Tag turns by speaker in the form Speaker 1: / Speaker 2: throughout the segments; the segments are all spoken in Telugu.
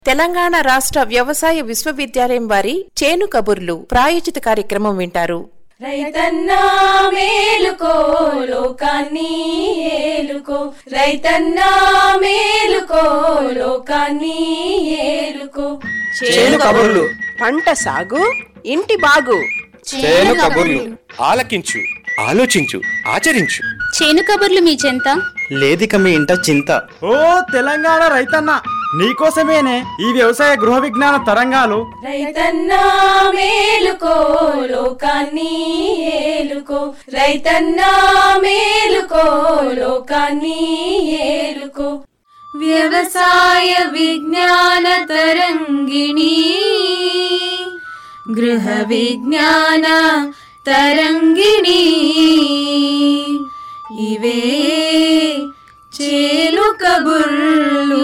Speaker 1: తెలంగాణ రాష్ట్ర వ్యవసాయ విశ్వవిద్యాలయం వారి చేను కబుర్లు ప్రాయోజిత కార్యక్రమం వింటారు
Speaker 2: రైతన్నా మేలుకో లోకాన్ని ఏలుకో రైతన్నా మేలుకో లోకాన్ని ఏలుకో
Speaker 3: చేను కబుర్లు
Speaker 4: పంట సాగు ఇంటి బాగు
Speaker 3: చేను కబుర్లు ఆలకించు ఆలోచించు ఆచరించు
Speaker 5: చేను కబుర్లు మీ చెంత
Speaker 3: లేదిక మీ ఇంట చింత
Speaker 6: ఓ తెలంగాణ రైతన్న నీకోసమేనే ఈ వ్యవసాయ గృహ విజ్ఞాన తరంగాలు
Speaker 2: రైతన్నా మేలుకో లోకాన్ని ఏలుకో రైతన్నా మేలుకో లోకాన్ని ఏలుకో వ్యవసాయ విజ్ఞాన తరంగిణి గృహ విజ్ఞాన తరంగిణి ఇవే చేలు కబుర్లు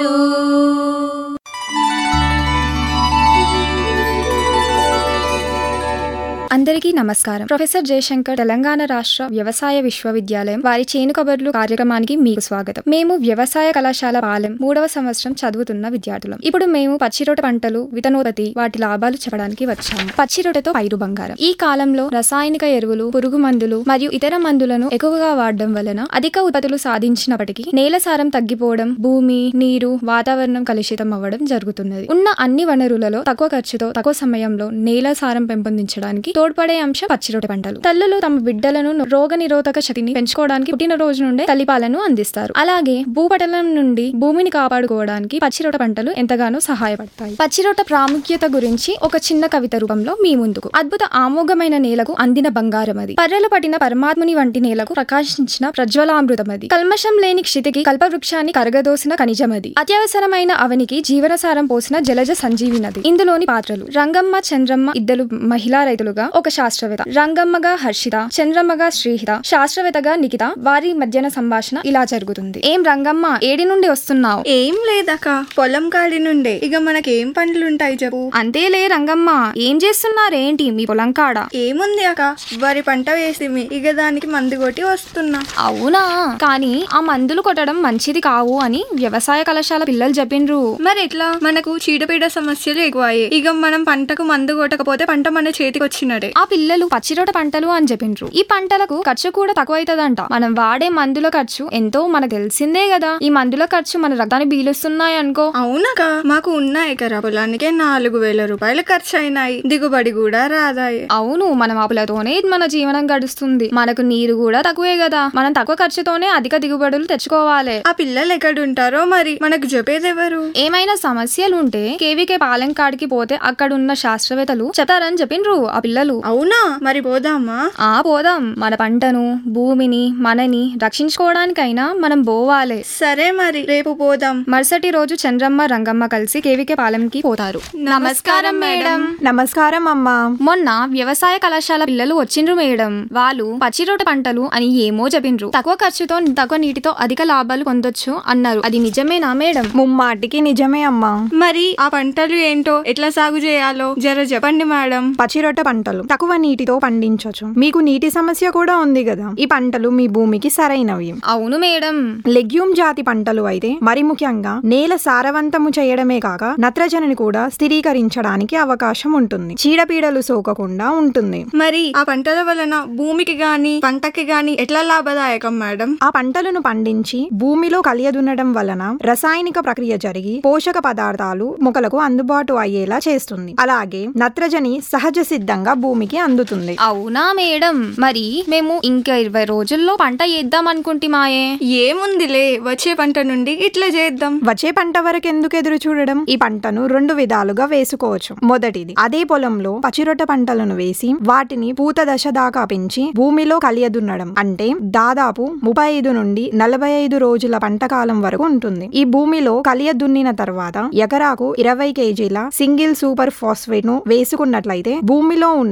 Speaker 7: అందరికీ నమస్కారం ప్రొఫెసర్ జయశంకర్ తెలంగాణ రాష్ట్ర వ్యవసాయ విశ్వవిద్యాలయం వారి చేను కబర్లు కార్యక్రమానికి మీకు స్వాగతం మేము వ్యవసాయ కళాశాల పాలెం మూడవ సంవత్సరం చదువుతున్న విద్యార్థులం ఇప్పుడు మేము పచ్చిరొట్ట పంటలు విత్తనోత్పత్తి వాటి లాభాలు చెప్పడానికి వచ్చాము పచ్చిరొట్టతో పైరు బంగారం ఈ కాలంలో రసాయనిక ఎరువులు పురుగు మందులు మరియు ఇతర మందులను ఎక్కువగా వాడడం వలన అధిక ఉత్పత్తులు సాధించినప్పటికీ నేల సారం తగ్గిపోవడం భూమి నీరు వాతావరణం కలుషితం అవ్వడం జరుగుతున్నది ఉన్న అన్ని వనరులలో తక్కువ ఖర్చుతో తక్కువ సమయంలో నేల సారం పెంపొందించడానికి తోడ్పడే అంశం పచ్చిరొట్టె పంటలు తల్లులు తమ బిడ్డలను రోగ నిరోధక శక్తిని పెంచుకోవడానికి పుట్టినరోజు నుండే తల్లిపాలను అందిస్తారు అలాగే భూపటలం నుండి భూమిని కాపాడుకోవడానికి పచ్చిరొట్ట పంటలు ఎంతగానో సహాయపడతాయి పచ్చిరొట్ట ప్రాముఖ్యత గురించి ఒక చిన్న కవిత రూపంలో మీ ముందుకు అద్భుత ఆమోఘమైన నేలకు అందిన బంగారం అది పర్రెలు పట్టిన పరమాత్ముని వంటి నేలకు ప్రకాశించిన ప్రజ్వలామృతం అది కల్మషం లేని క్షితికి కల్పవృక్షాన్ని కరగదోసిన ఖనిజమది అత్యవసరమైన అవనికి జీవనసారం పోసిన జలజ సంజీవినది ఇందులోని పాత్రలు రంగమ్మ చంద్రమ్మ ఇద్దరు మహిళా రైతులుగా ఒక శాస్త్రవేత్త రంగమ్మగా హర్షిత చంద్రమ్మగా శ్రీహిత శాస్త్రవేత్తగా నిఖిత వారి మధ్యన సంభాషణ ఇలా జరుగుతుంది ఏం రంగమ్మ ఏడి నుండి వస్తున్నావు
Speaker 8: ఏం లేదక్క పొలం కాడి నుండే ఇక మనకేం పనులుంటాయి చెప్పు
Speaker 7: అంతేలే రంగమ్మ ఏం చేస్తున్నారేంటి మీ పొలం కాడ
Speaker 8: ఏముంది అక్క వరి పంట వేసిమి ఇక దానికి మందు కొట్టి వస్తున్నా
Speaker 7: అవునా కానీ ఆ మందులు కొట్టడం మంచిది కావు అని వ్యవసాయ కళాశాల పిల్లలు చెప్పిండ్రు
Speaker 8: మరి ఎట్లా మనకు చీడపీడ సమస్యలు ఎక్కువయ్యాయి ఇక మనం పంటకు మందు కొట్టకపోతే పంట మన చేతికి వచ్చినట్టే
Speaker 7: ఆ పిల్లలు పచ్చిరొట్ట పంటలు అని చెప్పిండ్రు ఈ పంటలకు ఖర్చు కూడా తక్కువ అవుతుందంట మనం వాడే మందుల ఖర్చు ఎంతో మనకు తెలిసిందే కదా ఈ మందుల ఖర్చు మన రక్తాన్ని బీలుస్తున్నాయి అనుకో
Speaker 8: అవునక్క మాకు ఉన్న ఎకరా పొలానికే నాలుగు వేల రూపాయలు ఖర్చు అయినాయి దిగుబడి కూడా రాదాయి
Speaker 7: అవును మన ఆపులతోనే మన జీవనం గడుస్తుంది మనకు నీరు కూడా తక్కువే కదా మనం తక్కువ ఖర్చుతోనే అధిక దిగుబడులు తెచ్చుకోవాలి
Speaker 8: ఆ పిల్లలు ఎక్కడుంటారో మరి మనకు చెప్పేది ఎవరు
Speaker 7: ఏమైనా సమస్యలు ఉంటే కేవీకే పాలెం కాడికి పోతే అక్కడ ఉన్న శాస్త్రవేత్తలు చెప్తారని చెప్పిండ్రు ఆ పిల్లలు
Speaker 8: అవునా మరి పోదామా
Speaker 7: ఆ పోదాం మన పంటను భూమిని మనని రక్షించుకోవడానికైనా మనం పోవాలి
Speaker 8: సరే మరి రేపు పోదాం
Speaker 7: మరుసటి రోజు చంద్రమ్మ రంగమ్మ కలిసి కేవీకే పాలెంకి పోతారు నమస్కారం మేడం
Speaker 9: నమస్కారం అమ్మా
Speaker 7: మొన్న వ్యవసాయ కళాశాల పిల్లలు వచ్చిండ్రు మేడం వాళ్ళు పచ్చిరొట్ట పంటలు అని ఏమో చెప్పిండ్రు తక్కువ ఖర్చుతో తక్కువ నీటితో అధిక లాభాలు పొందొచ్చు అన్నారు అది నిజమేనా మేడం
Speaker 9: ముమ్మాటికి నిజమే అమ్మా
Speaker 8: మరి ఆ పంటలు ఏంటో ఎట్లా సాగు చేయాలో జర చెప్పండి మేడం
Speaker 9: పచ్చిరొట్ట పంటలు తక్కువ నీటితో పండించవచ్చు మీకు నీటి సమస్య కూడా ఉంది కదా ఈ పంటలు మీ భూమికి సరైనవి
Speaker 7: అవును మేడం
Speaker 9: లెగ్యూమ్ జాతి పంటలు అయితే మరి ముఖ్యంగా నేల సారవంతము చేయడమే కాక నత్రజనిని కూడా స్థిరీకరించడానికి అవకాశం ఉంటుంది చీడపీడలు సోకకుండా ఉంటుంది
Speaker 8: మరి ఆ పంటల వలన భూమికి గాని పంటకి గాని ఎట్లా లాభదాయకం మేడం
Speaker 9: ఆ పంటలను పండించి భూమిలో కలియదున్నడం వలన రసాయనిక ప్రక్రియ జరిగి పోషక పదార్థాలు మొక్కలకు అందుబాటు అయ్యేలా చేస్తుంది అలాగే నత్రజని సహజ సిద్ధంగా భూమికి అందుతుంది
Speaker 7: అవునా మేడం మరి మేము ఇంకా ఇరవై రోజుల్లో పంట వేద్దాం అనుకుంటుమాయే
Speaker 8: ఏముందిలే వచ్చే పంట నుండి ఇట్లా చేద్దాం
Speaker 9: వచ్చే పంట వరకు ఎందుకు ఎదురు చూడడం ఈ పంటను రెండు విధాలుగా వేసుకోవచ్చు మొదటిది అదే పొలంలో పచ్చిరొట్ట పంటలను వేసి వాటిని పూత దశ దాకా పెంచి భూమిలో కలియదున్నడం అంటే దాదాపు ముప్పై ఐదు నుండి నలభై ఐదు రోజుల పంట కాలం వరకు ఉంటుంది ఈ భూమిలో కలియ దున్నిన తర్వాత ఎకరాకు ఇరవై కేజీల సింగిల్ సూపర్ ఫాస్ఫేట్ ను వేసుకున్నట్లయితే భూమిలో ఉన్న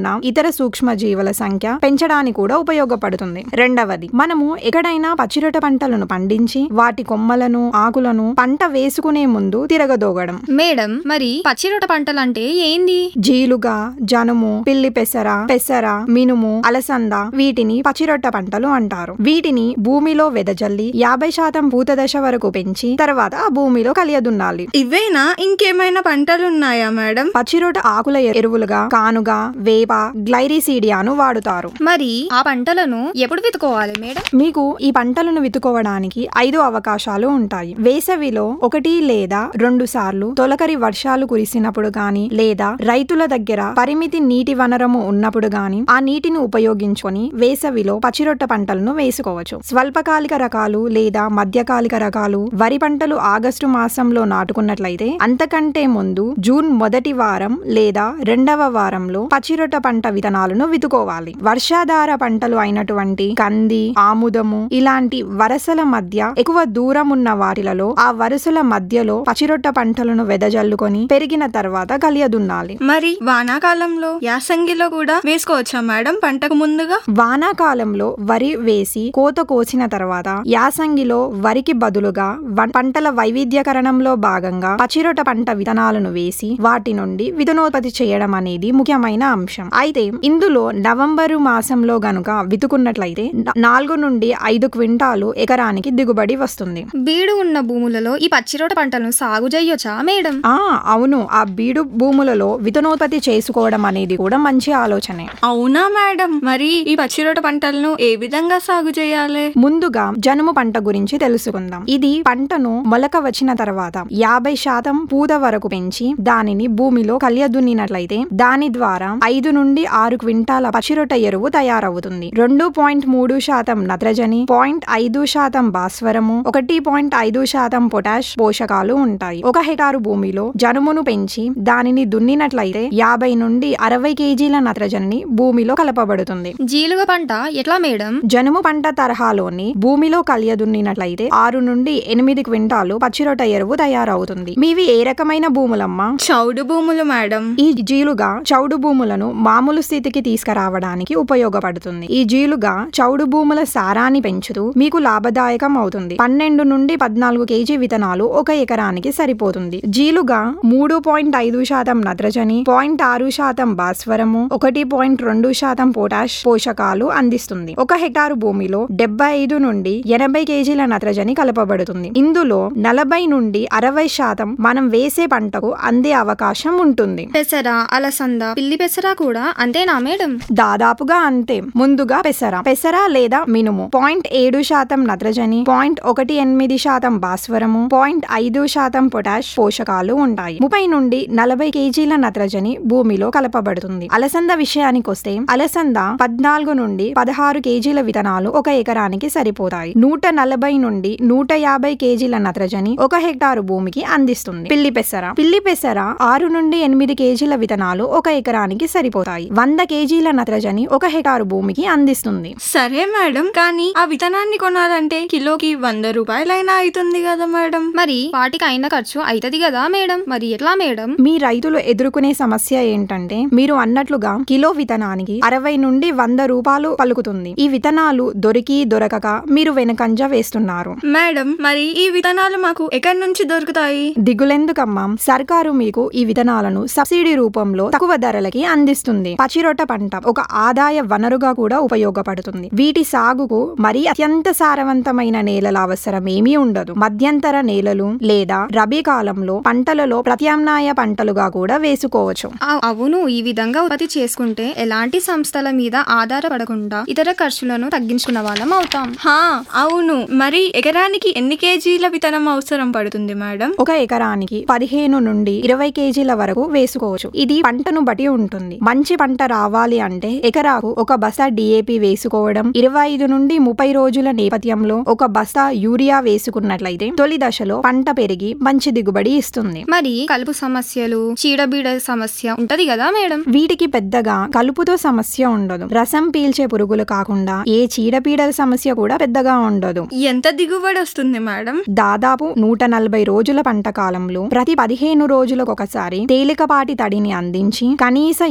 Speaker 9: ఉన్న ఇతర సూక్ష్మ జీవుల సంఖ్య పెంచడానికి కూడా ఉపయోగపడుతుంది రెండవది మనము ఎక్కడైనా పచ్చిరొట్ట పంటలను పండించి వాటి కొమ్మలను ఆకులను పంట వేసుకునే ముందు తిరగదోగడం
Speaker 7: మేడం మరి పచ్చిరొట్ట పంటలంటే ఏంది
Speaker 9: జీలుగా జనుము పిల్లి పెసర పెసర మినుము అలసంద వీటిని పచ్చిరొట్ట పంటలు అంటారు వీటిని భూమిలో వెదజల్లి యాభై శాతం పూత దశ వరకు పెంచి తర్వాత ఆ భూమిలో కలియదున్నాలి
Speaker 8: ఇవేనా ఇంకేమైనా పంటలు ఉన్నాయా మేడం
Speaker 9: పచ్చిరొట్ట ఆకుల ఎరువులుగా కానుగ వేప గ్లైరిసీడియాను వాడుతారు
Speaker 7: మరి ఆ పంటలను ఎప్పుడు విత్తుకోవాలి మేడం
Speaker 9: మీకు ఈ పంటలను విత్తుకోవడానికి ఐదు అవకాశాలు ఉంటాయి వేసవిలో ఒకటి లేదా రెండు సార్లు తొలకరి వర్షాలు కురిసినప్పుడు గాని లేదా రైతుల దగ్గర పరిమితి నీటి వనరము ఉన్నప్పుడు గాని ఆ నీటిని ఉపయోగించుకొని వేసవిలో పచ్చిరొట్ట పంటలను వేసుకోవచ్చు స్వల్పకాలిక రకాలు లేదా మధ్యకాలిక రకాలు వరి పంటలు ఆగస్టు మాసంలో నాటుకున్నట్లయితే అంతకంటే ముందు జూన్ మొదటి వారం లేదా రెండవ వారంలో పచ్చిరొట్ట పంట విత్తనాలను విత్తుకోవాలి వర్షాధార పంటలు అయినటువంటి కంది ఆముదము ఇలాంటి వరసల మధ్య ఎక్కువ దూరం ఉన్న వాటిలలో ఆ వరుసల మధ్యలో పచ్చిరొట్ట పంటలను వెదజల్లుకొని పెరిగిన తర్వాత కలియదున్నాలి
Speaker 8: మరి వానాకాలంలో యాసంగిలో కూడా వేసుకోవచ్చా మేడం పంటకు ముందుగా
Speaker 9: వానాకాలంలో వరి వేసి కోత కోసిన తర్వాత యాసంగిలో వరికి బదులుగా వ- పంటల వైవిధ్యకరణంలో భాగంగా పచ్చిరొట్ట పంట విత్తనాలను వేసి వాటి నుండి విత్తనోత్పత్తి చేయడం అనేది ముఖ్యమైన అంశం అయితే ఇందులో నవంబరు మాసంలో గనుక వితుకున్నట్లయితే న- నాలుగు నుండి ఐదు క్వింటాలు ఎకరానికి దిగుబడి వస్తుంది
Speaker 7: బీడు ఉన్న భూములలో ఈ పచ్చిరొట్ట పంటలను సాగు చేయొచ్చా మేడం
Speaker 9: ఆ అవును ఆ బీడు భూములలో విత్తనోత్పత్తి చేసుకోవడం అనేది కూడా మంచి ఆలోచనే
Speaker 8: అవునా మేడం మరి ఈ పచ్చిరొట్ట పంటలను ఏ విధంగా సాగు చేయాలి
Speaker 9: ముందుగా జనుము పంట గురించి తెలుసుకుందాం ఇది పంటను మొలక వచ్చిన తర్వాత యాభై శాతం పూత వరకు పెంచి దానిని భూమిలో కలియదున్నినట్లయితే దాని ద్వారా ఐదు నుండి ఆరు క్వింటాల పచ్చిరొట్ట ఎరువు తయారవుతుంది రెండు పాయింట్ మూడు శాతం నత్రజని పాయింట్ ఐదు శాతం భాస్వరము ఒకటి పాయింట్ ఐదు శాతం పొటాష్ పోషకాలు ఉంటాయి ఒక హెక్టారు భూమిలో జనుమును పెంచి దానిని దున్నినట్లయితే యాభై నుండి అరవై కేజీల నత్రజనిని భూమిలో కలపబడుతుంది
Speaker 7: జీలుగ పంట ఎట్లా మేడం
Speaker 9: జనుము పంట తరహాలోని భూమిలో కలియదున్నినట్లయితే ఆరు నుండి ఎనిమిది క్వింటాలు పచ్చిరొట్ట ఎరువు తయారవుతుంది మీవి ఏ రకమైన భూములమ్మా
Speaker 8: చౌడు భూములు మేడం
Speaker 9: ఈ జీలుగా చౌడు భూములను మామూలు స్థితికి తీసుకురావడానికి ఉపయోగపడుతుంది ఈ జీలుగా చౌడు భూముల సారాన్ని పెంచుతూ మీకు లాభదాయకం అవుతుంది పన్నెండు నుండి పద్నాలుగు కేజీ విత్తనాలు ఒక ఎకరానికి సరిపోతుంది జీలుగా మూడు పాయింట్ ఐదు శాతం నత్రజని పాయింట్ ఆరు శాతం భాస్వరము ఒకటి పాయింట్ రెండు శాతం పొటాష్ పోషకాలు అందిస్తుంది ఒక హెక్టారు భూమిలో డెబ్బై ఐదు నుండి ఎనభై కేజీల నత్రజని కలపబడుతుంది ఇందులో నలభై నుండి అరవై శాతం మనం వేసే పంటకు అందే అవకాశం ఉంటుంది
Speaker 7: పెసర అలసంద పిల్లి పెసర కూడా అంతేనా మేడం
Speaker 9: దాదాపుగా అంతే ముందుగా పెసర పెసర లేదా మినుము పాయింట్ ఏడు శాతం నత్రజని పాయింట్ ఒకటి ఎనిమిది శాతం భాస్వరము పాయింట్ ఐదు శాతం పొటాష్ పోషకాలు ఉంటాయి ముప్పై నుండి నలభై కేజీల నత్రజని భూమిలో కలపబడుతుంది అలసంద విషయానికి వస్తే అలసంద పద్నాలుగు నుండి పదహారు కేజీల విత్తనాలు ఒక ఎకరానికి సరిపోతాయి నూట నలభై నుండి నూట యాభై కేజీల నత్రజని ఒక హెక్టారు భూమికి అందిస్తుంది పిల్లి పెసర పిల్లి పెసర ఆరు నుండి ఎనిమిది కేజీల విత్తనాలు ఒక ఎకరానికి సరిపోతాయి వంద కేజీల నత్రజని ఒక హెక్టారు భూమికి అందిస్తుంది
Speaker 8: సరే మేడం కానీ ఆ విత్తనాన్ని కొనాలంటే కిలోకి వంద రూపాయలైనా అవుతుంది కదా మేడం
Speaker 7: మరి వాటికి అయిన ఖర్చు అవుతుంది కదా మేడం మరి ఎట్లా మేడం
Speaker 9: మీ రైతులు ఎదుర్కొనే సమస్య ఏంటంటే మీరు అన్నట్లుగా కిలో విత్తనానికి అరవై నుండి వంద రూపాయలు పలుకుతుంది ఈ విత్తనాలు దొరికి దొరకక మీరు వెనకంజ వేస్తున్నారు
Speaker 8: మేడం మరి ఈ విత్తనాలు మాకు ఎక్కడి నుంచి దొరుకుతాయి
Speaker 9: దిగులెందుకమ్మా సర్కారు మీకు ఈ విత్తనాలను సబ్సిడీ రూపంలో తక్కువ ధరలకి అందిస్తుంది పచ్చిరొట్ట పంట ఒక ఆదాయ వనరుగా కూడా ఉపయోగపడుతుంది వీటి సాగుకు మరీ అత్యంత సారవంతమైన నేలల అవసరం ఏమీ ఉండదు మధ్యంతర నేలలు లేదా రబీ కాలంలో పంటలలో ప్రత్యామ్నాయ పంటలుగా కూడా వేసుకోవచ్చు
Speaker 7: ఆ- అవును ఈ విధంగా ఉత్పత్తి చేసుకుంటే ఎలాంటి సంస్థల మీద ఆధారపడకుండా ఇతర ఖర్చులను తగ్గించుకున్న వాళ్ళం అవుతాం
Speaker 8: హా అవును మరి ఎకరానికి ఎన్ని కేజీల విత్తనం అవసరం పడుతుంది మేడం
Speaker 9: ఒక ఎకరానికి పదిహేను నుండి ఇరవై కేజీల వరకు వేసుకోవచ్చు ఇది పంటను బట్టి ఉంటుంది మంచి పంట రావాలి అంటే ఎకరాకు ఒక బస్తా డిఏపి వేసుకోవడం ఇరవై ఐదు నుండి ముప్పై రోజుల నేపథ్యంలో ఒక బస్తా యూరియా వేసుకున్నట్లయితే తొలి దశలో పంట పెరిగి మంచి దిగుబడి ఇస్తుంది
Speaker 7: మరి కలుపు సమస్యలు చీడబీడ సమస్య ఉంటది కదా మేడం
Speaker 9: వీటికి పెద్దగా కలుపుతో సమస్య ఉండదు రసం పీల్చే పురుగులు కాకుండా ఏ చీడపీడల సమస్య కూడా పెద్దగా ఉండదు
Speaker 8: ఎంత దిగుబడి వస్తుంది మేడం
Speaker 9: దాదాపు నూట నలభై రోజుల పంట కాలంలో ప్రతి పదిహేను రోజులకు ఒకసారి తేలికపాటి తడిని అందించి కనీస యాజమాన్య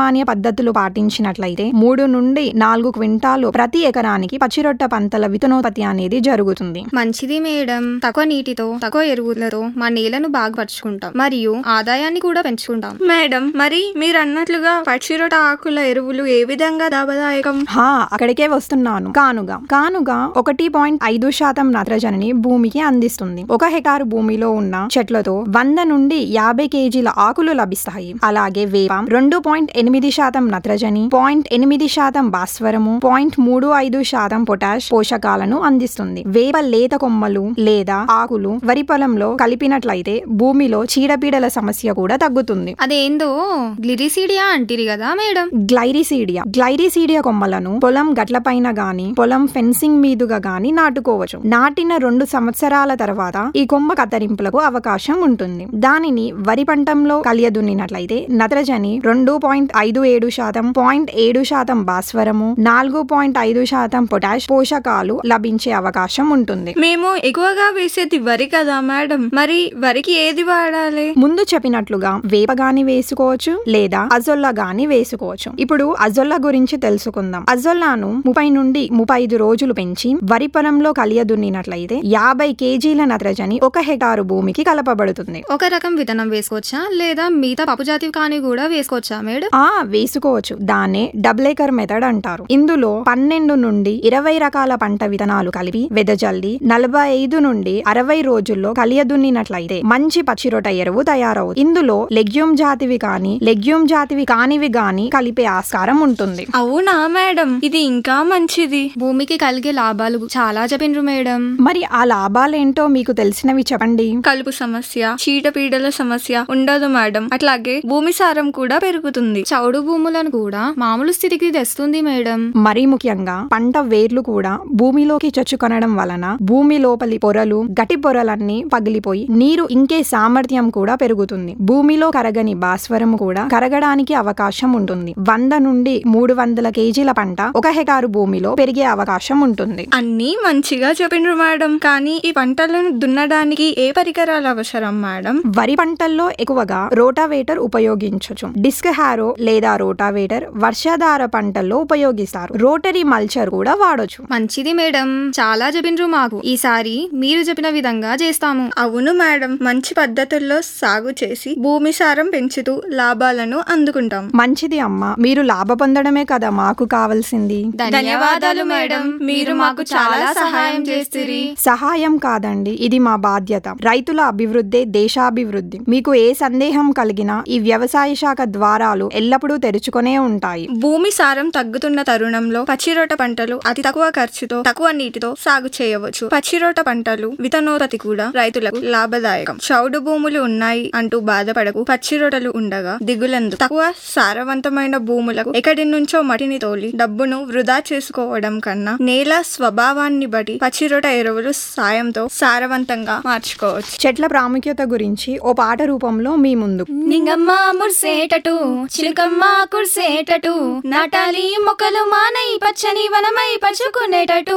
Speaker 9: యాజమాన్య పద్ధతులు పాటించినట్లయితే మూడు నుండి నాలుగు క్వింటాలు ప్రతి ఎకరానికి పచ్చిరొట్ట పంటల విత్తనోత్పత్తి అనేది జరుగుతుంది
Speaker 7: మంచిది మేడం తక్కువ నీటితో తక్కువ ఎరువులతో మా నేలను బాగుపరుచుకుంటాం మరియు ఆదాయాన్ని కూడా పెంచుకుంటాం
Speaker 8: మేడం మరి మీరు అన్నట్లుగా పచ్చిరొట ఆకుల ఎరువులు ఏ విధంగా లాభదాయకం
Speaker 9: హా అక్కడికే వస్తున్నాను కానుగ కానుగ ఒకటి పాయింట్ ఐదు శాతం నత్రజనిని భూమికి అందిస్తుంది ఒక హెక్టారు భూమిలో ఉన్న చెట్లతో వంద నుండి యాభై కేజీల ఆకులు లభిస్తాయి అలాగే వేప రెండు పాయింట్ ఎనిమిది శాతం నత్రజని పాయింట్ ఎనిమిది శాతం భాస్వరము పాయింట్ మూడు ఐదు శాతం పొటాష్ పోషకాలను అందిస్తుంది వేప లేత కొమ్మలు లేదా ఆకులు వరి పొలంలో కలిపినట్లయితే భూమిలో చీడపీడల సమస్య కూడా తగ్గుతుంది
Speaker 7: అదేందో గ్లిరిసీడియా అంటిరి కదా మేడం
Speaker 9: గ్లైరిసీడియా గ్లైరిసీడియా కొమ్మలను పొలం గట్లపైన గాని పొలం ఫెన్సింగ్ మీదుగా గాని నాటుకోవచ్చు నాటిన రెండు సంవత్సరాల తర్వాత ఈ కొమ్మ కత్తిరింపులకు అవకాశం ఉంటుంది దానిని వరి పంటంలో కలియదున్నినట్లయితే నత్రజని రెండు పాయింట్ ఐదు ఏడు శాతం పాయింట్ ఏడు శాతం భాస్వరము నాలుగు పాయింట్ ఐదు శాతం పొటాష్ పోషకాలు లభించే అవకాశం ఉంటుంది
Speaker 8: మేము ఎక్కువగా వేసేది వరి కదా మేడం మరి వరికి ఏది వాడాలి
Speaker 9: ముందు చెప్పినట్లుగా వేప గాని వేసుకోవచ్చు లేదా అజొల్లా గాని వేసుకోవచ్చు ఇప్పుడు అజొల్లా గురించి తెలుసుకుందాం అజొల్లాను ముప్పై నుండి ముప్పై ఐదు రోజులు పెంచి వరి పొలంలో కలియదున్నినట్లయితే యాభై కేజీల నత్రజని ఒక హెక్టారు భూమికి కలపబడుతుంది
Speaker 7: ఒక రకం విత్తనం వేసుకోవచ్చా లేదా మిగతా పప్పు జాతి కానీ కూడా వేసుకోవచ్చా మేడం
Speaker 9: ఆ వేసుకోవచ్చు దాన్నే డబుల్ ఏకర్ మెథడ్ అంటారు ఇందులో పన్నెండు నుండి ఇరవై రకాల పంట విత్తనాలు కలిపి వెదజల్లి నలభై ఐదు నుండి అరవై రోజుల్లో కలియదున్నినట్లయితే మంచి పచ్చిరొట ఎరువు తయారవుతుంది ఇందులో లెగ్యూమ్ జాతివి కానీ లెగ్యూమ్ జాతివి కానివి గాని కలిపే ఆస్కారం ఉంటుంది
Speaker 8: అవునా మేడం ఇది ఇంకా మంచిది
Speaker 7: భూమికి కలిగే లాభాలు చాలా చెప్పిండ్రు మేడం
Speaker 9: మరి ఆ లాభాలేంటో మీకు తెలిసినవి చెప్పండి
Speaker 8: కలుపు సమస్య చీడపీడల సమస్య ఉండదు మేడం అట్లాగే భూమి సారం కూడా పెరుగుతుంది
Speaker 7: చౌడు భూములను కూడా మామూలు స్థితికి తెస్తుంది మేడం
Speaker 9: మరీ ముఖ్యంగా పంట వేర్లు కూడా భూమిలోకి చొచ్చుకొనడం వలన భూమి లోపలి పొరలు గట్టి పొరలన్నీ పగిలిపోయి నీరు ఇంకే సామర్థ్యం కూడా పెరుగుతుంది భూమిలో కరగని భాస్వరము కూడా కరగడానికి అవకాశం ఉంటుంది వంద నుండి మూడు వందల కేజీల పంట ఒక హెకారు భూమిలో పెరిగే అవకాశం ఉంటుంది
Speaker 8: అన్నీ మంచిగా చెప్పిండ్రు మేడం కానీ ఈ పంటలను దున్నడానికి ఏ పరికరాలు అవసరం మేడం
Speaker 9: వరి పంటల్లో ఎక్కువగా రోటావేటర్ ఉపయోగించవచ్చు డిస్క్ హారో లేదా రోటావేటర్ వర్షాధార పంటల్లో ఉపయోగిస్తారు రోటరీ మల్చర్ కూడా వాడొచ్చు
Speaker 7: మంచిది మేడం చాలా చెప్పిండ్రు మాకు ఈసారి మీరు చెప్పిన విధంగా చేస్తాము
Speaker 8: అవును మేడం మంచి పద్ధతుల్లో సాగు చేసి భూమి సారం పెంచుతూ లాభాలను అందుకుంటాం
Speaker 9: మంచిది అమ్మ మీరు లాభ పొందడమే కదా మాకు కావాల్సింది
Speaker 8: ధన్యవాదాలు మేడం మీరు మాకు చాలా సహాయం చేస్తురి
Speaker 9: సహాయం కాదండి ఇది మా బాధ్యత రైతుల అభివృద్ధే దేశాభివృద్ధి మీకు ఏ సందేహం కలిగినా ఈ వ్యవసాయ శాఖ ద్వారాలు ఎల్లప్పుడూ తెరుచుకొనే ఉంటాయి
Speaker 8: భూమి సారం తగ్గుతున్న తరుణంలో పచ్చిరొట్ట పంటలు అతి తక్కువ ఖర్చుతో తక్కువ నీటితో సాగు చేయవచ్చు పచ్చిరొట్ట పంటలు విత్తనోత్పత్తి కూడా రైతులకు లాభదాయకం చౌడు భూములు ఉన్నాయి అంటూ బాధపడకు పచ్చిరొట్టలు ఉండగా దిగులందు తక్కువ సారవంతమైన భూములకు ఎక్కడి నుంచో మట్టిని తోలి డబ్బును వృధా చేసుకోవడం కన్నా నేల స్వభావాన్ని బట్టి పచ్చిరొట్ట ఎరువులు సాయంతో సారవంతంగా మార్చుకోవచ్చు
Speaker 9: చెట్ల ప్రాముఖ్యత గురించి ఓ పాట రూపంలో మీ ముందు
Speaker 2: నింగమ్మ ముర్సేటటు చిలుకమ్మ కుర్సేటటు నాటాలి మొక్కలు మానై పచ్చని వనమై పరుచుకునేటటు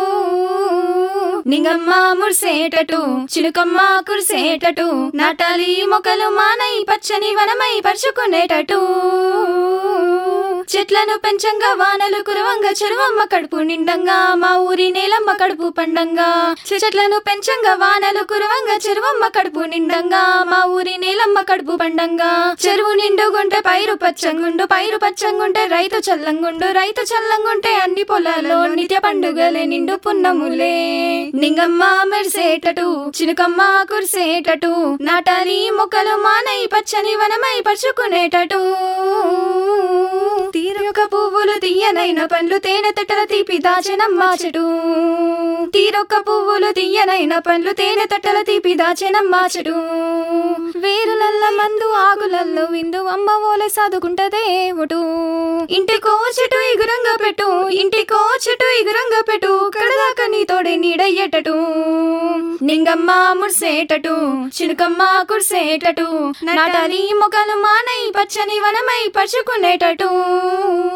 Speaker 2: నింగమ్మ ముర్సేటటు చిలుకమ్మ కుర్సేటటు నాటాలి మొక్కలు మానై పచ్చని వనమై పరుచుకునేటటు చెట్లను పెంచంగా వానలు కురవంగా చెరువమ్మ కడుపు నిండంగా మా ఊరి నేలమ్మ కడుపు పండంగా చెట్లను పెంచంగా వానలు కురవంగా చెరువమ్మ కడుపు నిండంగా మా ఊరి నేలమ్మ కడుపు పండంగా చెరువు నిండుగుంటే పైరు పచ్చంగుండు పైరు పచ్చంగుంటే రైతు చల్లంగుండు రైతు చల్లంగుంటే అన్ని పొలాల్లో నిత్య పండుగలే నిండు పున్నములే నింగమ్మ మెరిసేటటు చినుకమ్మ కురిసేటటు నాటాలి మొక్కలు మానై పచ్చని వనమై పరుచుకునేటటు తీరొక పువ్వులు తీయనైన పండ్లు తేనె తట్టల తీపి దాచెనమ్మ చెటు తీరొక్క పువ్వులు తీయనైన పండ్లు తేనె తట్టల తీపి దాచెనమ్మ చెటు వేరులల్ల మందు ఆకులల్లో విందు అమ్మ ఓలే సాదుకుంటదే ఒటు ఇంటికో చెటు ఎగురంగా పెట్టు ఇంటికో చెటు ఎగురంగా పెట్టు కడదాకా నీ తోడే నీడయ్యేటటు నింగమ్మ ముర్సేటటు చినుకమ్మ కుర్సేటటు నాటాలి మొక్కలు మానై పచ్చని వనమై పరుచుకునేటటు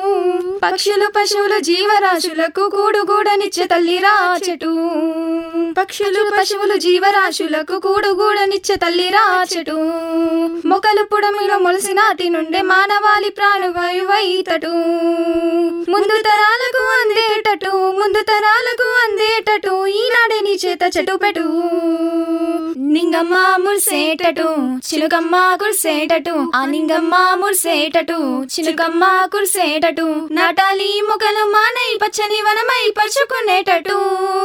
Speaker 2: పక్షులు పశువులు జీవరాశులకు కూడు గూడనిచ్చే తల్లి రాచెటు పక్షులు పశువులు జీవరాశులకు కూడు గూడనిచ్చే తల్లి రాచటు మొక్కలు పుడమిలో మొలిసి నాటి నుండే మానవాళి ప్రాణవాయువైతటు ముందు తరాలకు అందేటటు ముందు తరాలకు అందేటటు ఈనాడే నీ చేత చెటు పెట్టు నింగమ్మ మురిసేటటు చిలుకమ్మ కురిసేటటు ఆ నింగమ్మ మురిసేటటు చిలుకమ్మ కురిసేటటు నాటాలి మొక్కలు మానై పచ్చని వనమై పరుచుకునేటటు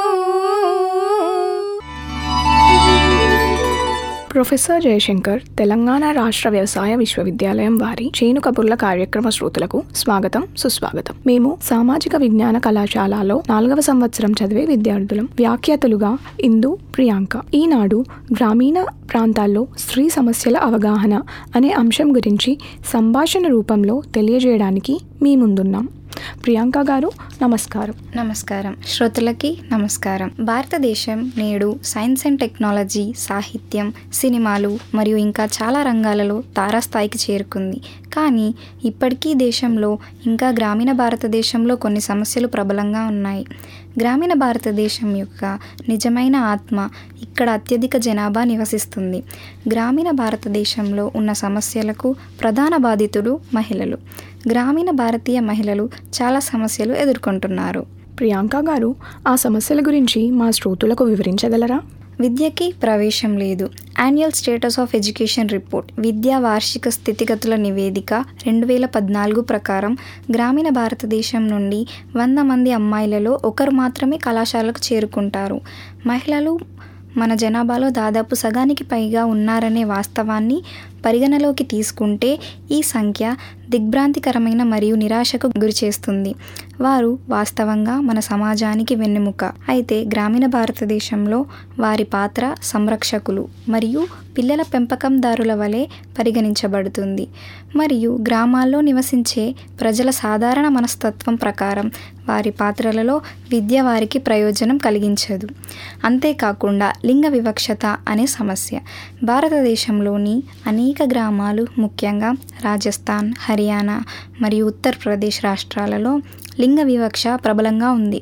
Speaker 5: ప్రొఫెసర్ జయశంకర్ తెలంగాణ రాష్ట్ర వ్యవసాయ విశ్వవిద్యాలయం వారి చేను కబుర్ల కార్యక్రమ శ్రోతలకు స్వాగతం సుస్వాగతం మేము సామాజిక విజ్ఞాన కళాశాలలో నాలుగవ సంవత్సరం చదివే విద్యార్థులం వ్యాఖ్యాతలుగా ఇందు ప్రియాంక ఈనాడు గ్రామీణ ప్రాంతాల్లో స్త్రీ సమస్యల అవగాహన అనే అంశం గురించి సంభాషణ రూపంలో తెలియజేయడానికి మీ ముందున్నాం ప్రియాంక గారు నమస్కారం
Speaker 7: నమస్కారం శ్రోతలకి నమస్కారం భారతదేశం నేడు సైన్స్ అండ్ టెక్నాలజీ సాహిత్యం సినిమాలు మరియు ఇంకా చాలా రంగాలలో తారాస్థాయికి చేరుకుంది కానీ ఇప్పటికీ దేశంలో ఇంకా గ్రామీణ భారతదేశంలో కొన్ని సమస్యలు ప్రబలంగా ఉన్నాయి గ్రామీణ భారతదేశం యొక్క నిజమైన ఆత్మ ఇక్కడ అత్యధిక జనాభా నివసిస్తుంది గ్రామీణ భారతదేశంలో ఉన్న సమస్యలకు ప్రధాన బాధితుడు మహిళలు గ్రామీణ భారతీయ మహిళలు చాలా సమస్యలు ఎదుర్కొంటున్నారు
Speaker 5: ప్రియాంక గారు ఆ సమస్యల గురించి మా శ్రోతులకు వివరించగలరా
Speaker 7: విద్యకి ప్రవేశం లేదు annual status of education report విద్యా వార్షిక స్థితిగతుల నివేదిక రెండు వేల పద్నాలుగు ప్రకారం గ్రామీణ భారతదేశం నుండి వంద మంది అమ్మాయిలలో ఒకరు మాత్రమే కళాశాలకు చేరుకుంటారు మహిళలు మన జనాభాలో దాదాపు సగానికి పైగా ఉన్నారనే వాస్తవాన్ని పరిగణలోకి తీసుకుంటే ఈ సంఖ్య దిగ్భ్రాంతికరమైన మరియు నిరాశకు గురిచేస్తుంది వారు వాస్తవంగా మన సమాజానికి వెన్నెముక అయితే గ్రామీణ భారతదేశంలో వారి పాత్ర సంరక్షకులు మరియు పిల్లల పెంపకందారుల వలె పరిగణించబడుతుంది మరియు గ్రామాల్లో నివసించే ప్రజల సాధారణ మనస్తత్వం ప్రకారం వారి పాత్రలలో విద్య వారికి ప్రయోజనం కలిగించదు అంతేకాకుండా లింగ వివక్షత అనే సమస్య భారతదేశంలోని అనేక గ్రామాలు ముఖ్యంగా రాజస్థాన్ హర్యానా మరియు ఉత్తరప్రదేశ్ రాష్ట్రాలలో లింగ వివక్ష ప్రబలంగా ఉంది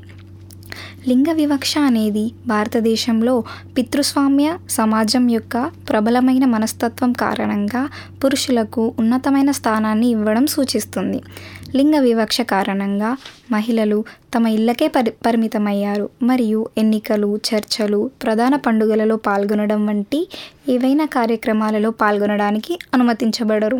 Speaker 7: లింగ వివక్ష అనేది భారతదేశంలో పితృస్వామ్య సమాజం యొక్క ప్రబలమైన మనస్తత్వం కారణంగా పురుషులకు ఉన్నతమైన స్థానాన్ని ఇవ్వడం సూచిస్తుంది లింగ వివక్ష కారణంగా మహిళలు తమ ఇళ్లకే పరి పరిమితమయ్యారు మరియు ఎన్నికలు చర్చలు ప్రధాన పండుగలలో పాల్గొనడం వంటి ఏవైనా కార్యక్రమాలలో పాల్గొనడానికి అనుమతించబడరు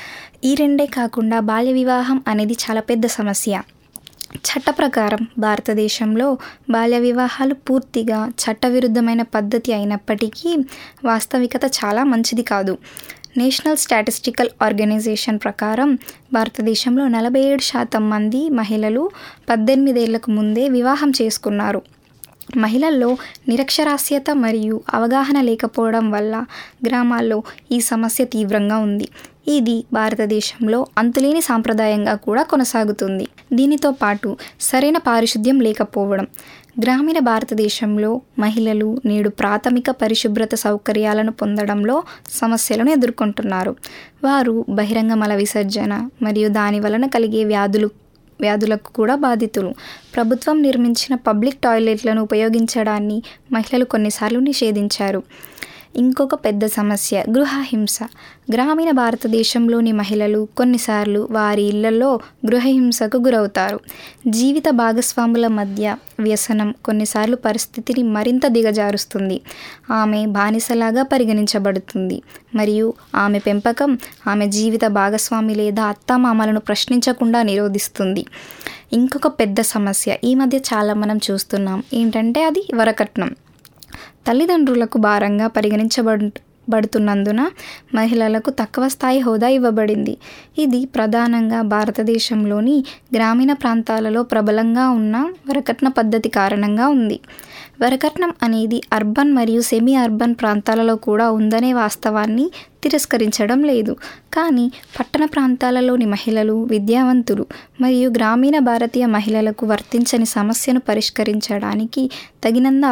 Speaker 7: ఈ రెండే కాకుండా బాల్య వివాహం అనేది చాలా పెద్ద సమస్య చట్ట ప్రకారం భారతదేశంలో బాల్య వివాహాలు పూర్తిగా చట్టవిరుద్ధమైన పద్ధతి అయినప్పటికీ వాస్తవికత చాలా మంచిది కాదు నేషనల్ స్టాటిస్టికల్ ఆర్గనైజేషన్ ప్రకారం భారతదేశంలో నలభై ఏడు శాతం మంది మహిళలు పద్దెనిమిదేళ్లకు ముందే వివాహం చేసుకున్నారు మహిళల్లో నిరక్షరాస్యత మరియు అవగాహన లేకపోవడం వల్ల గ్రామాల్లో ఈ సమస్య తీవ్రంగా ఉంది ఇది భారతదేశంలో అంతులేని సాంప్రదాయంగా కూడా కొనసాగుతుంది దీనితో పాటు సరైన పారిశుద్ధ్యం లేకపోవడం గ్రామీణ భారతదేశంలో మహిళలు నేడు ప్రాథమిక పరిశుభ్రత సౌకర్యాలను పొందడంలో సమస్యలను ఎదుర్కొంటున్నారు వారు బహిరంగ మల విసర్జన మరియు దాని వలన కలిగే వ్యాధులు వ్యాధులకు కూడా బాధితులు ప్రభుత్వం నిర్మించిన పబ్లిక్ టాయిలెట్లను ఉపయోగించడాన్ని మహిళలు కొన్నిసార్లు నిషేధించారు ఇంకొక పెద్ద సమస్య గృహహింస గ్రామీణ భారతదేశంలోని మహిళలు కొన్నిసార్లు వారి ఇళ్లలో గృహహింసకు గురవుతారు జీవిత భాగస్వాముల మధ్య వ్యసనం కొన్నిసార్లు పరిస్థితిని మరింత దిగజారుస్తుంది ఆమె బానిసలాగా పరిగణించబడుతుంది మరియు ఆమె పెంపకం ఆమె జీవిత భాగస్వామి లేదా అత్తామామలను ప్రశ్నించకుండా నిరోధిస్తుంది ఇంకొక పెద్ద సమస్య ఈ మధ్య చాలా మనం చూస్తున్నాం ఏంటంటే అది వరకట్నం తల్లిదండ్రులకు భారంగా పరిగణించబడు బడుతున్నందున మహిళలకు తక్కువ స్థాయి హోదా ఇవ్వబడింది ఇది ప్రధానంగా భారతదేశంలోని గ్రామీణ ప్రాంతాలలో ప్రబలంగా ఉన్న వరకట్న పద్ధతి కారణంగా ఉంది వరకట్నం అనేది అర్బన్ మరియు సెమీ అర్బన్ ప్రాంతాలలో కూడా ఉందనే వాస్తవాన్ని తిరస్కరించడం లేదు కానీ పట్టణ ప్రాంతాలలోని మహిళలు విద్యావంతులు మరియు గ్రామీణ భారతీయ మహిళలకు వర్తించని సమస్యను పరిష్కరించడానికి తగినంత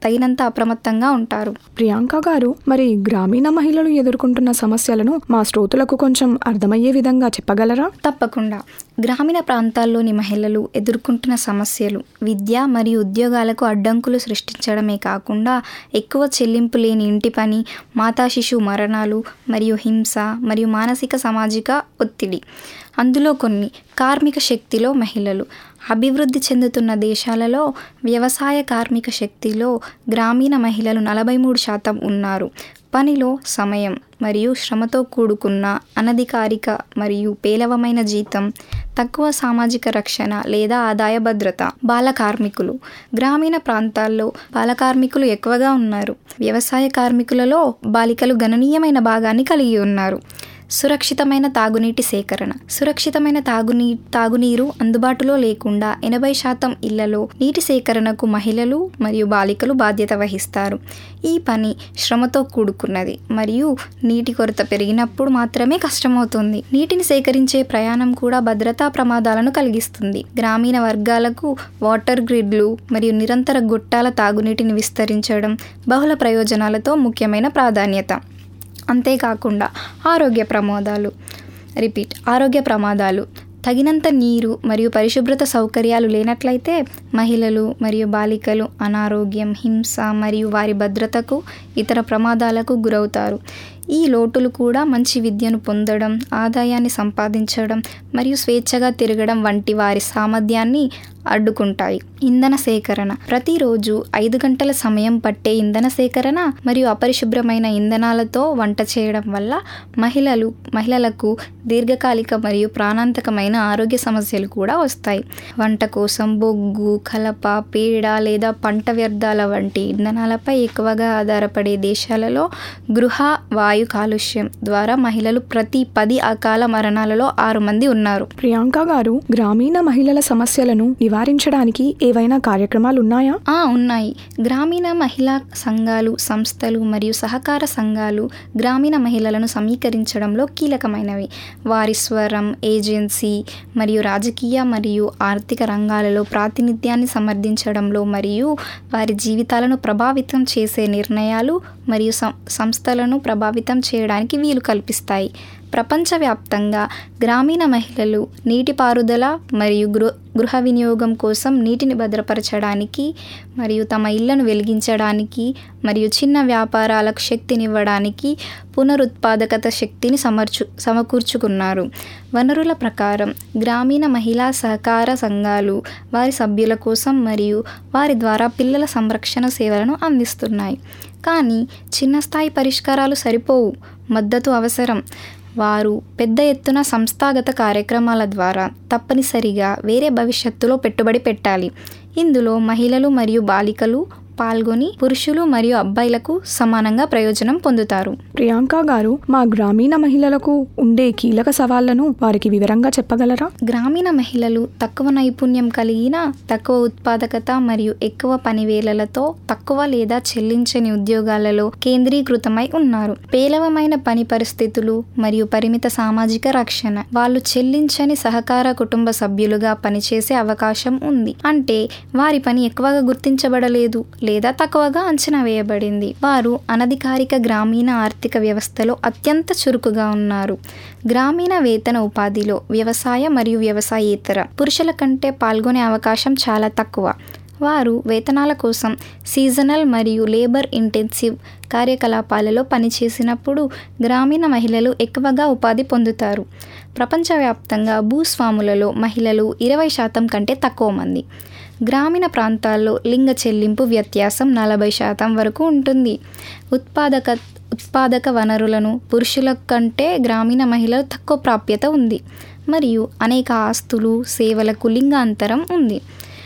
Speaker 7: తగినంత అప్రమత్తంగా ఉంటారు
Speaker 5: ప్రియాంక గారు మరి గ్రామీణ మహిళలు ఎదుర్కొంటున్న సమస్యలను మా శ్రోతలకు కొంచెం అర్థమయ్యే విధంగా చెప్పగలరా
Speaker 7: తప్పకుండా గ్రామీణ ప్రాంతాల్లోని మహిళలు ఎదుర్కొంటున్న సమస్యలు విద్య మరియు ఉద్యోగాలకు అడ్డంకులు సృష్టించడమే కాకుండా ఎక్కువ చెల్లింపు లేని ఇంటి పని మాతా శిశు మరణాలు మరియు హింస మరియు మానసిక సామాజిక ఒత్తిడి అందులో కొన్ని కార్మిక శక్తిలో మహిళలు అభివృద్ధి చెందుతున్న దేశాలలో వ్యవసాయ కార్మిక శక్తిలో గ్రామీణ మహిళలు నలభై మూడు శాతం ఉన్నారు పనిలో సమయం మరియు శ్రమతో కూడుకున్న అనధికారిక మరియు పేలవమైన జీతం తక్కువ సామాజిక రక్షణ లేదా ఆదాయ భద్రత బాల కార్మికులు గ్రామీణ ప్రాంతాల్లో బాల కార్మికులు ఎక్కువగా ఉన్నారు వ్యవసాయ కార్మికులలో బాలికలు గణనీయమైన భాగాన్ని కలిగి ఉన్నారు సురక్షితమైన తాగునీటి సేకరణ సురక్షితమైన తాగునీ తాగునీరు అందుబాటులో లేకుండా ఎనభై శాతం ఇళ్లలో నీటి సేకరణకు మహిళలు మరియు బాలికలు బాధ్యత వహిస్తారు ఈ పని శ్రమతో కూడుకున్నది మరియు నీటి కొరత పెరిగినప్పుడు మాత్రమే కష్టమవుతుంది నీటిని సేకరించే ప్రయాణం కూడా భద్రతా ప్రమాదాలను కలిగిస్తుంది గ్రామీణ వర్గాలకు వాటర్ గ్రిడ్లు మరియు నిరంతర గొట్టాల తాగునీటిని విస్తరించడం బహుళ ప్రయోజనాలతో ముఖ్యమైన ప్రాధాన్యత అంతేకాకుండా ఆరోగ్య ప్రమాదాలు రిపీట్ ఆరోగ్య ప్రమాదాలు తగినంత నీరు మరియు పరిశుభ్రత సౌకర్యాలు లేనట్లయితే మహిళలు మరియు బాలికలు అనారోగ్యం హింస మరియు వారి భద్రతకు ఇతర ప్రమాదాలకు గురవుతారు ఈ లోటులు కూడా మంచి విద్యను పొందడం ఆదాయాన్ని సంపాదించడం మరియు స్వేచ్ఛగా తిరగడం వంటి వారి సామర్థ్యాన్ని అడ్డుకుంటాయి ఇంధన సేకరణ ప్రతిరోజు ఐదు గంటల సమయం పట్టే ఇంధన సేకరణ మరియు అపరిశుభ్రమైన ఇంధనాలతో వంట చేయడం వల్ల మహిళలు మహిళలకు దీర్ఘకాలిక మరియు ప్రాణాంతకమైన ఆరోగ్య సమస్యలు కూడా వస్తాయి వంట కోసం బొగ్గు కలప పేడ లేదా పంట వ్యర్థాల వంటి ఇంధనాలపై ఎక్కువగా ఆధారపడే దేశాలలో గృహ వాయు కాలుష్యం ద్వారా మహిళలు ప్రతి పది అకాల మరణాలలో ఆరు మంది ఉన్నారు
Speaker 5: ప్రియాంక గారు గ్రామీణ మహిళల సమస్యలను నివారించడానికి ఏవైనా కార్యక్రమాలు ఉన్నాయా
Speaker 7: ఆ ఉన్నాయి గ్రామీణ మహిళా సంఘాలు సంస్థలు మరియు సహకార సంఘాలు గ్రామీణ మహిళలను సమీకరించడంలో కీలకమైనవి వారి స్వరం ఏజెన్సీ మరియు రాజకీయ మరియు ఆర్థిక రంగాలలో ప్రాతినిధ్యాన్ని సమర్థించడంలో మరియు వారి జీవితాలను ప్రభావితం చేసే నిర్ణయాలు మరియు సం సంస్థలను ప్రభావితం చేయడానికి వీలు కల్పిస్తాయి ప్రపంచవ్యాప్తంగా గ్రామీణ మహిళలు నీటిపారుదల మరియు గృహ గృహ వినియోగం కోసం నీటిని భద్రపరచడానికి మరియు తమ ఇళ్లను వెలిగించడానికి మరియు చిన్న వ్యాపారాలకు శక్తినివ్వడానికి పునరుత్పాదకత శక్తిని సమర్చు సమకూర్చుకున్నారు వనరుల ప్రకారం గ్రామీణ మహిళా సహకార సంఘాలు వారి సభ్యుల కోసం మరియు వారి ద్వారా పిల్లల సంరక్షణ సేవలను అందిస్తున్నాయి కానీ చిన్న స్థాయి పరిష్కారాలు సరిపోవు మద్దతు అవసరం వారు పెద్ద ఎత్తున సంస్థాగత కార్యక్రమాల ద్వారా తప్పనిసరిగా వేరే భవిష్యత్తులో పెట్టుబడి పెట్టాలి ఇందులో మహిళలు మరియు బాలికలు పాల్గొని పురుషులు మరియు అబ్బాయిలకు సమానంగా ప్రయోజనం పొందుతారు
Speaker 5: ప్రియాంక గారు మా గ్రామీణ మహిళలకు ఉండే కీలక సవాళ్లను వారికి వివరంగా చెప్పగలరా
Speaker 7: గ్రామీణ మహిళలు తక్కువ నైపుణ్యం కలిగిన తక్కువ ఉత్పాదకత మరియు ఎక్కువ పనివేళలతో తక్కువ లేదా చెల్లించని ఉద్యోగాలలో కేంద్రీకృతమై ఉన్నారు పేలవమైన పని పరిస్థితులు మరియు పరిమిత సామాజిక రక్షణ వాళ్ళు చెల్లించని సహకార కుటుంబ సభ్యులుగా పనిచేసే అవకాశం ఉంది అంటే వారి పని ఎక్కువగా గుర్తించబడలేదు లేదా తక్కువగా అంచనా వేయబడింది వారు అనధికారిక గ్రామీణ ఆర్థిక వ్యవస్థలో అత్యంత చురుకుగా ఉన్నారు గ్రామీణ వేతన ఉపాధిలో వ్యవసాయ మరియు వ్యవసాయేతర పురుషుల కంటే పాల్గొనే అవకాశం చాలా తక్కువ వారు వేతనాల కోసం సీజనల్ మరియు లేబర్ ఇంటెన్సివ్ కార్యకలాపాలలో పనిచేసినప్పుడు గ్రామీణ మహిళలు ఎక్కువగా ఉపాధి పొందుతారు ప్రపంచవ్యాప్తంగా భూస్వాములలో మహిళలు ఇరవై శాతం కంటే తక్కువ మంది గ్రామీణ ప్రాంతాల్లో లింగ చెల్లింపు వ్యత్యాసం నలభై శాతం వరకు ఉంటుంది ఉత్పాదక ఉత్పాదక వనరులను పురుషుల కంటే గ్రామీణ మహిళలు తక్కువ ప్రాప్యత ఉంది మరియు అనేక ఆస్తులు సేవలకు లింగ అంతరం ఉంది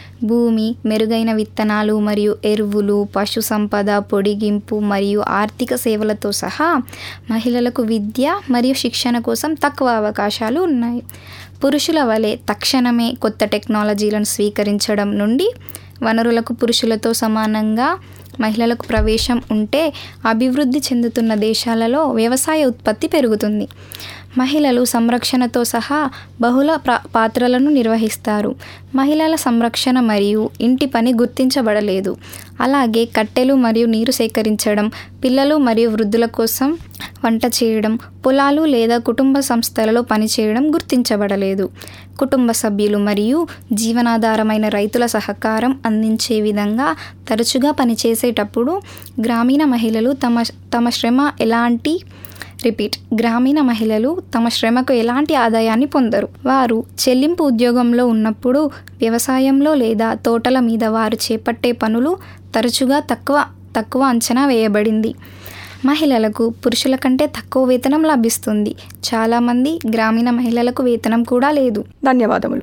Speaker 7: భూమి మెరుగైన విత్తనాలు మరియు ఎరువులు పశు సంపద పొడిగింపు మరియు ఆర్థిక సేవలతో సహా మహిళలకు విద్య మరియు శిక్షణ కోసం తక్కువ అవకాశాలు ఉన్నాయి పురుషుల వలె తక్షణమే కొత్త టెక్నాలజీలను స్వీకరించడం నుండి వనరులకు పురుషులతో సమానంగా మహిళలకు ప్రవేశం ఉంటే అభివృద్ధి చెందుతున్న దేశాలలో వ్యవసాయ ఉత్పత్తి పెరుగుతుంది మహిళలు సంరక్షణతో సహా బహుళ ప్ర- పాత్రలను నిర్వహిస్తారు మహిళల సంరక్షణ మరియు ఇంటి పని గుర్తించబడలేదు అలాగే కట్టెలు మరియు నీరు సేకరించడం పిల్లలు మరియు వృద్ధుల కోసం వంట చేయడం పొలాలు లేదా కుటుంబ సంస్థలలో పనిచేయడం గుర్తించబడలేదు కుటుంబ సభ్యులు మరియు జీవనాధారమైన రైతుల సహకారం అందించే విధంగా తరచుగా పనిచేసేటప్పుడు గ్రామీణ మహిళలు తమ తమ శ్రమ ఎలాంటి రిపీట్ గ్రామీణ మహిళలు తమ శ్రమకు ఎలాంటి ఆదాయాన్ని పొందరు వారు చెల్లింపు ఉద్యోగంలో ఉన్నప్పుడు వ్యవసాయంలో లేదా తోటల మీద వారు చేపట్టే పనులు తరచుగా తక్కువ తక్కువ అంచనా వేయబడింది మహిళలకు పురుషుల కంటే తక్కువ వేతనం లభిస్తుంది చాలామంది గ్రామీణ మహిళలకు వేతనం కూడా లేదు
Speaker 5: ధన్యవాదములు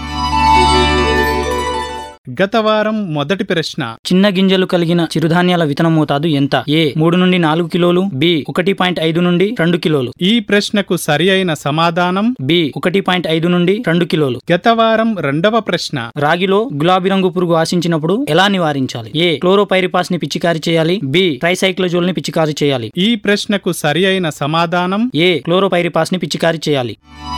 Speaker 10: గత వారం మొదటి ప్రశ్న
Speaker 11: చిన్న గింజలు కలిగిన చిరుధాన్యాల విత్తన మోతాదు ఎంత ఏ మూడు నుండి నాలుగు కిలోలు బి ఒకటి పాయింట్ ఐదు నుండి రెండు కిలోలు
Speaker 10: ఈ ప్రశ్నకు సరి అయిన సమాధానం
Speaker 11: బి ఒకటి పాయింట్ ఐదు నుండి రెండు కిలోలు
Speaker 10: గత వారం రెండవ ప్రశ్న
Speaker 11: రాగిలో గులాబీ రంగు పురుగు ఆశించినప్పుడు ఎలా నివారించాలి ఏ క్లోరోపైరిపాస్ ని పిచికారి చేయాలి బి ట్రైసైక్లోజోల్ ని పిచికారి చేయాలి
Speaker 10: ఈ ప్రశ్నకు సరి అయిన సమాధానం
Speaker 11: ఏ క్లోరోపైరిపాస్ ని పిచికారి చేయాలి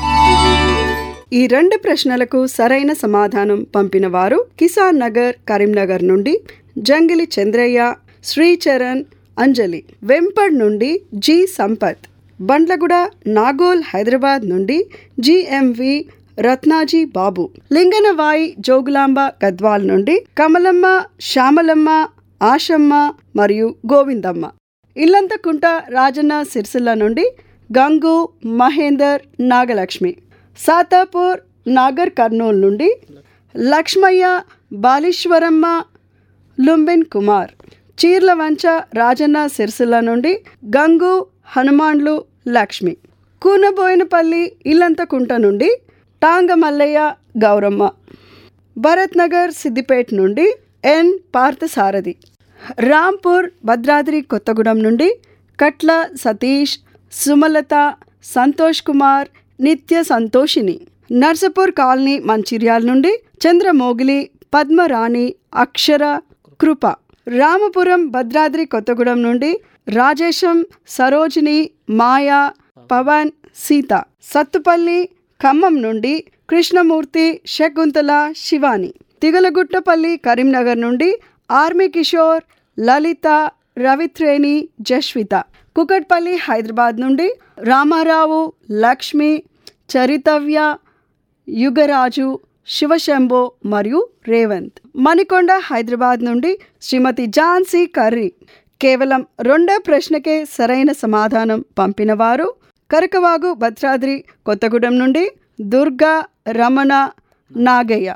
Speaker 12: ఈ రెండు ప్రశ్నలకు సరైన సమాధానం పంపిన వారు కిసాన్ నగర్ కరీంనగర్ నుండి జంగిలి చంద్రయ్య శ్రీచరణ్ అంజలి వెంపడ్ నుండి జి సంపత్ బండ్లగూడ నాగోల్ హైదరాబాద్ నుండి జిఎంవి రత్నాజీ బాబు లింగనవాయి జోగులాంబ గద్వాల్ నుండి కమలమ్మ శ్యామలమ్మ ఆశమ్మ మరియు గోవిందమ్మ ఇల్లంతకుంట రాజన్న సిరిసిల్ల నుండి గంగు మహేందర్ నాగలక్ష్మి సాతాపూర్ నాగర్ కర్నూల్ నుండి లక్ష్మయ్య బాలీశ్వరమ్మ లుంబిన్ కుమార్ చీర్లవంచ రాజన్న సిరిసిల్ల నుండి గంగు హనుమాన్లు లక్ష్మి కూనబోయినపల్లి ఇల్లంతకుంట నుండి టాంగ మల్లయ్య గౌరమ్మ భరత్ నగర్ సిద్దిపేట్ నుండి ఎన్ పార్థసారథి రాంపూర్ భద్రాద్రి కొత్తగూడెం నుండి కట్ల సతీష్ సుమలత సంతోష్ కుమార్ నిత్య సంతోషిని నర్సపూర్ కాలనీ మంచిర్యాల నుండి చంద్రమోగిలి పద్మరాణి అక్షర కృప రామపురం భద్రాద్రి కొత్తగూడెం నుండి రాజేశం సరోజిని మాయా పవన్ సీత సత్తుపల్లి ఖమ్మం నుండి కృష్ణమూర్తి శకుంతల శివాని తిగలగుట్టపల్లి కరీంనగర్ నుండి ఆర్మీ కిషోర్ లలిత రవిత్రేణి జస్విత కుకట్పల్లి హైదరాబాద్ నుండి రామారావు లక్ష్మి చరితవ్య యుగరాజు శివశంభో మరియు రేవంత్ మణికొండ హైదరాబాద్ నుండి శ్రీమతి ఝాన్సీ కర్రీ కేవలం రెండో ప్రశ్నకే సరైన సమాధానం పంపినవారు కరకవాగు భద్రాద్రి కొత్తగూడెం నుండి దుర్గా రమణ నాగయ్య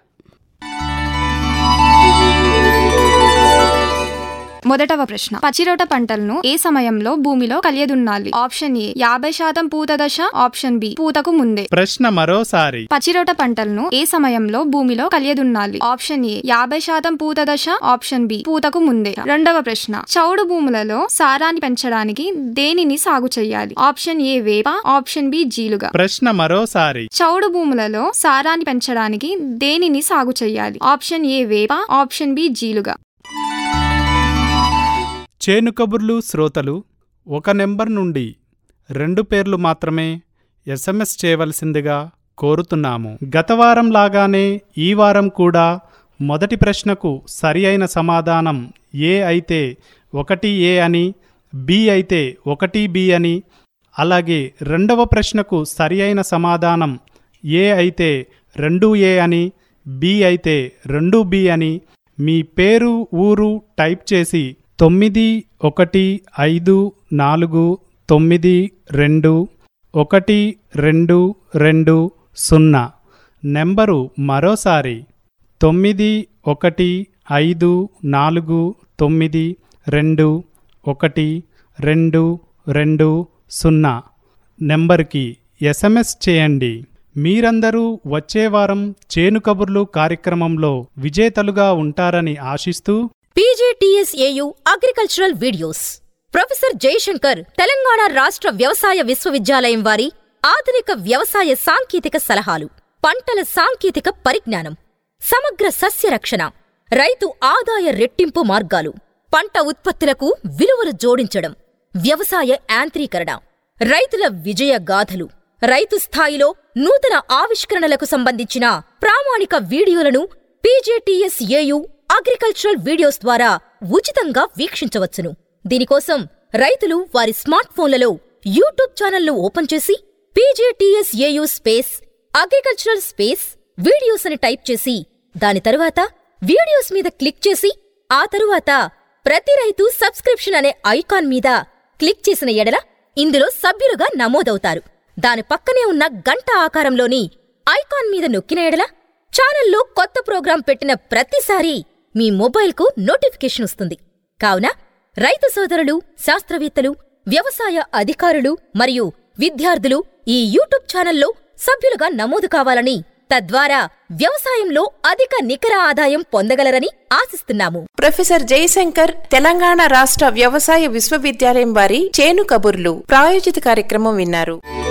Speaker 2: మొదటవ ప్రశ్న పచ్చిరొట్ట పంటలను ఏ సమయంలో భూమిలో కలియదున్నాలి ఆప్షన్ ఏ యాభై శాతం పూత దశ ఆప్షన్ బి పూతకు ముందే
Speaker 10: ప్రశ్న మరోసారి
Speaker 2: పచ్చిరొట్ట పంటలను ఏ సమయంలో భూమిలో కలియదున్నాలి ఆప్షన్ ఏ యాభై శాతం పూత దశ ఆప్షన్ బి పూతకు ముందే రెండవ ప్రశ్న చౌడు భూములలో సారాన్ని పెంచడానికి దేనిని సాగు చేయాలి ఆప్షన్ ఏ వేప ఆప్షన్ బి జీలుగా
Speaker 10: ప్రశ్న మరోసారి
Speaker 2: చౌడు భూములలో సారాన్ని పెంచడానికి దేనిని సాగు చేయాలి ఆప్షన్ ఏ వేప ఆప్షన్ బి జీలుగా
Speaker 10: చేను కబుర్లు శ్రోతలు ఒక నెంబర్ నుండి రెండు పేర్లు మాత్రమే ఎస్ఎంఎస్ చేయవలసిందిగా కోరుతున్నాము గత వారం లాగానే ఈ వారం కూడా మొదటి ప్రశ్నకు సరి అయిన సమాధానం ఏ అయితే ఒకటి ఏ అని బి అయితే ఒకటి బి అని అలాగే రెండవ ప్రశ్నకు సరి అయిన సమాధానం ఏ అయితే రెండు ఏ అని బి అయితే రెండు బి అని మీ పేరు ఊరు టైప్ చేసి తొమ్మిది ఒకటి ఐదు నాలుగు తొమ్మిది రెండు ఒకటి రెండు రెండు సున్నా నెంబరు మరోసారి తొమ్మిది ఒకటి ఐదు నాలుగు తొమ్మిది రెండు ఒకటి రెండు రెండు సున్నా నెంబర్కి ఎస్ఎంఎస్ చేయండి మీరందరూ వచ్చే వారం చేను కబుర్లు కార్యక్రమంలో విజేతలుగా ఉంటారని ఆశిస్తూ
Speaker 13: PGTSAU agricultural videos professor Jayashankar Telangana రాష్ట్ర వ్యవసాయ విశ్వవిద్యాలయం వారి ఆధునిక వ్యవసాయ సాంకేతిక సలహాలు పంటల సాంకేతిక పరిజ్ఞానం సమగ్ర సస్య రక్షణ రైతు ఆదాయ రెట్టింపు మార్గాలు పంట ఉత్పత్తులకు విలువలు జోడించడం వ్యవసాయ యాంత్రీకరణ రైతుల విజయ గాథలు రైతు స్థాయిలో నూతన ఆవిష్కరణలకు సంబంధించిన ప్రామాణిక వీడియోలను పీజేటీఎస్ ఏయు అగ్రికల్చరల్ వీడియోస్ ద్వారా ఉచితంగా వీక్షించవచ్చును దీనికోసం రైతులు వారి స్మార్ట్ ఫోన్లలో యూట్యూబ్ ఛానల్ను ఓపెన్ చేసి PJTS AU space agricultural space videos అని టైప్ చేసి దాని తరువాత వీడియోస్ మీద క్లిక్ చేసి ఆ తరువాత ప్రతి రైతు సబ్స్క్రిప్షన్ అనే ఐకాన్ మీద క్లిక్ చేసిన ఎడల ఇందులో సభ్యులుగా నమోదవుతారు దాని పక్కనే ఉన్న గంట ఆకారంలోని ఐకాన్ మీద నొక్కిన ఎడల ఛానల్లో కొత్త ప్రోగ్రాం పెట్టిన ప్రతిసారీ మీ మొబైల్కు నోటిఫికేషన్ వస్తుంది కావున రైతు సోదరులు శాస్త్రవేత్తలు వ్యవసాయ అధికారులు మరియు విద్యార్థులు ఈ యూట్యూబ్ ఛానల్లో సభ్యులుగా నమోదు కావాలని తద్వారా వ్యవసాయంలో అధిక నికర ఆదాయం పొందగలరని ఆశిస్తున్నాము
Speaker 1: ప్రొఫెసర్ జయశంకర్ తెలంగాణ రాష్ట్ర వ్యవసాయ విశ్వవిద్యాలయం వారి చేను కబుర్లు ప్రాయోజిత కార్యక్రమం విన్నారు